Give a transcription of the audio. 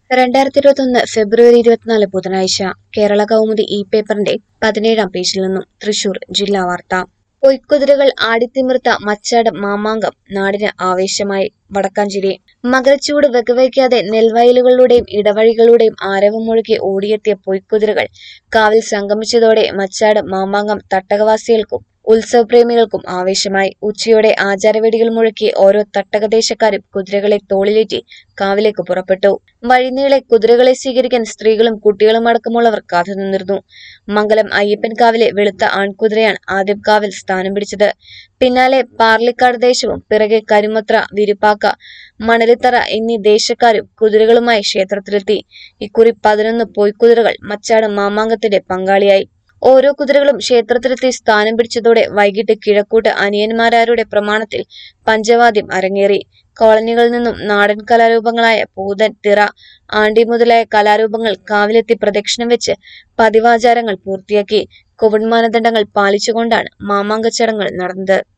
രണ്ടായിരത്തി ഇരുപത്തൊന്ന് ഫെബ്രുവരി ഇരുപത്തിനാല് ബുധനാഴ്ച കേരള കൗമുദി ഇ പേപ്പറിന്റെ പതിനേഴാം പേജിൽ നിന്നും തൃശൂർ ജില്ലാ വാർത്ത പൊയ്ക്കുതിരകൾ ആടിത്തിമിർത്ത മച്ചാട് മാമാങ്കം നാടിന് ആവേശമായി വടക്കാഞ്ചേരി മകരച്ചൂട് വകവയ്ക്കാതെ നെൽവയലുകളിലൂടെയും ഇടവഴികളുടെയും ആരവം മുഴുകി ഓടിയെത്തിയ പൊയ്ക്കുതിരകൾ കാവിൽ സംഗമിച്ചതോടെ മച്ചാട് മാമാങ്കം തട്ടകവാസികൾക്കും ഉത്സവപ്രേമികൾക്കും ആവേശമായി ഉച്ചയോടെ ആചാരവെടികൾ മുഴക്കി ഓരോ തട്ടകദേശക്കാരും കുതിരകളെ തോളിലേറ്റി കാവിലേക്ക് പുറപ്പെട്ടു വഴിനീളെ കുതിരകളെ സ്വീകരിക്കാൻ സ്ത്രീകളും കുട്ടികളും അടക്കമുള്ളവർ കാത്തുനിന്നിരുന്നു മംഗലം അയ്യപ്പൻ കാവിലെ വെളുത്ത ആൺകുതിരയാണ് ആദ്യം കാവിൽ സ്ഥാനം പിടിച്ചത് പിന്നാലെ പാർലിക്കാട് ദേശവും പിറകെ കരുമത്ര വിരുപ്പാക്ക മണലിത്തറ എന്നീ ദേശക്കാരും കുതിരകളുമായി ക്ഷേത്രത്തിലെത്തി ഇക്കുറി പതിനൊന്ന് പൊയ്ക്കുതിരകൾ മച്ചാട് മാമാങ്കത്തിന്റെ പങ്കാളിയായി ഓരോ കുതിരകളും ക്ഷേത്രത്തിലെത്തി സ്ഥാനം പിടിച്ചതോടെ വൈകിട്ട് കിഴക്കൂട്ട് അനിയന്മാരാരുടെ പ്രമാണത്തിൽ പഞ്ചവാദ്യം അരങ്ങേറി കോളനികളിൽ നിന്നും നാടൻ കലാരൂപങ്ങളായ പൂതൻ തിറ ആണ്ടി മുതലായ കലാരൂപങ്ങൾ കാവിലെത്തി പ്രദക്ഷിണം വെച്ച് പതിവാചാരങ്ങൾ പൂർത്തിയാക്കി കോവിഡ് മാനദണ്ഡങ്ങൾ പാലിച്ചുകൊണ്ടാണ് മാമാങ്ക ചടങ്ങുകൾ നടന്നത്